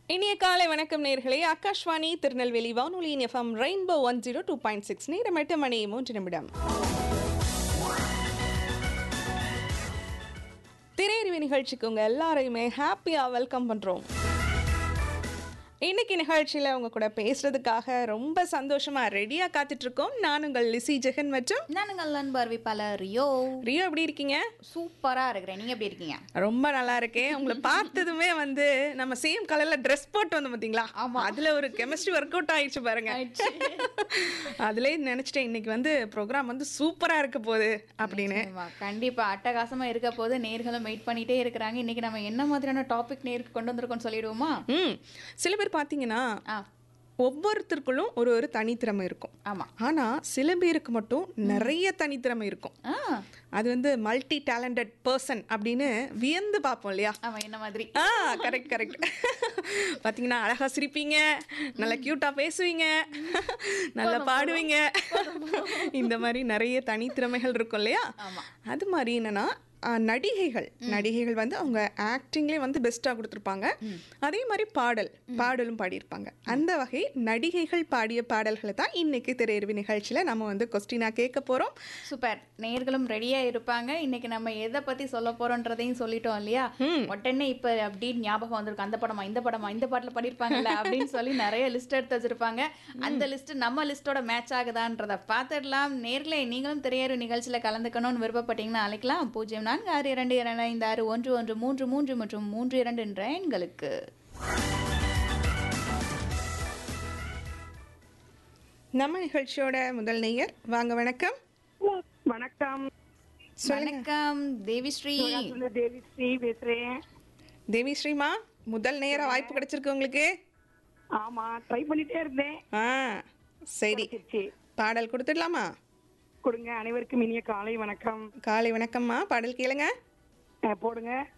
இனிய காலை வணக்கம் நேர்களே ஆகாஷ்வாணி திருநெல்வேலி வானொலியின் FM Rainbow one zero two point six நேரம் எட்டு மணி மூன்று நிமிடம் திரையறிவு நிகழ்ச்சிக்கு உங்க எல்லாரையுமே ஹாப்பியா வெல்கம் பண்றோம் இன்னைக்கு நிகழ்ச்சியில உங்க கூட பேசுறதுக்காக ரொம்ப சந்தோஷமா ரெடியா காத்துட்டு இருக்கோம் நான் உங்கள் லிசி ஜெகன் மற்றும் நானுங்கள் அன்பு அறிவிப்பாளர் ரியோ ரியோ எப்படி இருக்கீங்க சூப்பரா இருக்கிறேன் நீங்க எப்படி இருக்கீங்க ரொம்ப நல்லா இருக்கேன் உங்களை பார்த்ததுமே வந்து நம்ம சேம் கலர்ல ட்ரெஸ் போட்டு வந்து பாத்தீங்களா ஆமா. அதுல ஒரு கெமிஸ்ட்ரி ஒர்க் அவுட் ஆயிடுச்சு பாருங்க அதுலயே நினைச்சிட்டேன் இன்னைக்கு வந்து ப்ரோக்ராம் வந்து சூப்பரா இருக்க போகுது அப்படின்னு ஆமா, கண்டிப்பா அட்டகாசமா இருக்க போது நேர்களும் வெயிட் பண்ணிட்டே இருக்கிறாங்க இன்னைக்கு நம்ம என்ன மாதிரியான டாபிக் நேருக்கு கொண்டு வந்திருக்கோம்னு சொல்லிடுவோமா ம் சில பேர் பார்த்தீங்கன்னா ஆ ஒவ்வொருத்தருக்குள்ளும் ஒரு ஒரு தனித்திறமை இருக்கும் ஆமா ஆனா சில பேருக்கு மட்டும் நிறைய தனித்திறமை இருக்கும் ஆ அது வந்து மல்டி டேலண்டட் பர்சன் அப்படின்னு வியந்து பார்ப்போம் இல்லையா ஆமா என்ன மாதிரி ஆ கரெக்ட் கரெக்ட் பார்த்தீங்கன்னா அழகா சிரிப்பீங்க நல்லா க்யூட்டா பேசுவீங்க நல்லா பாடுவீங்க இந்த மாதிரி நிறைய தனித்திறமைகள் இருக்கும் இல்லையா ஆமா. அது மாதிரி என்னன்னா ஆ, நடிகைகள் நடிகைகள் வந்து அவங்க ஆக்டிங்லேயே வந்து பெஸ்ட்டாக கொடுத்துருப்பாங்க அதே மாதிரி பாடல் பாடலும் பாடியிருப்பாங்க அந்த வகை நடிகைகள் பாடிய பாடல்களை தான் இன்னைக்கு திரையறிவு நிகழ்ச்சியில் நம்ம வந்து கொஸ்டினாக கேட்க போகிறோம் சூப்பர் நேர்களும் ரெடியா இருப்பாங்க இன்னைக்கு நம்ம எதை பத்தி சொல்ல போறோன்றதையும் சொல்லிட்டோம் இல்லையா உடனே இப்ப அப்படின்னு ஞாபகம் வந்திருக்கும் அந்த படமா இந்த படமா இந்த பாட்டுல பண்ணிருப்பாங்கல்ல அப்படின்னு சொல்லி நிறைய லிஸ்ட் எடுத்து வச்சிருப்பாங்க அந்த லிஸ்ட் நம்ம லிஸ்டோட மேட்ச் ஆகுதான்றத பார்த்துடலாம் நேர்ல நீங்களும் திரையறு நிகழ்ச்சியில கலந்துக்கணும்னு விருப்பப்பட்டீங்கன்னா அழைக்கலாம் பூஜ்ஜியம் நான்கு ஆறு இரண்டு இரண்டு ஐந்து ஆறு ஒன்று ஒன்று மூன்று மூன்று மற்றும் மூன்று இரண்டு என்ற எண்களுக்கு நம்ம நிகழ்ச்சியோட முதல் நேயர் வாங்க வணக்கம் வணக்கம் வணக்கம் தேவிஸ்ரீ நான் தேவி ஸ்ரீ பேசுறேன் தேவி ஸ்ரீமா முதல் நேரம் வாய்ப்பு கிடைச்சிருக்கு உங்களுக்கு ஆமா ட்ரை பண்ணிட்டே இருந்தேன் ஆ சரி கிடைச்சிருச்சு. பாடல் கொடுத்துடலாமா கொடுங்க அனைவருக்கும் இனிய காலை வணக்கம் காலை வணக்கம்மா பாடல் கேளுங்க அஹ் போடுங்க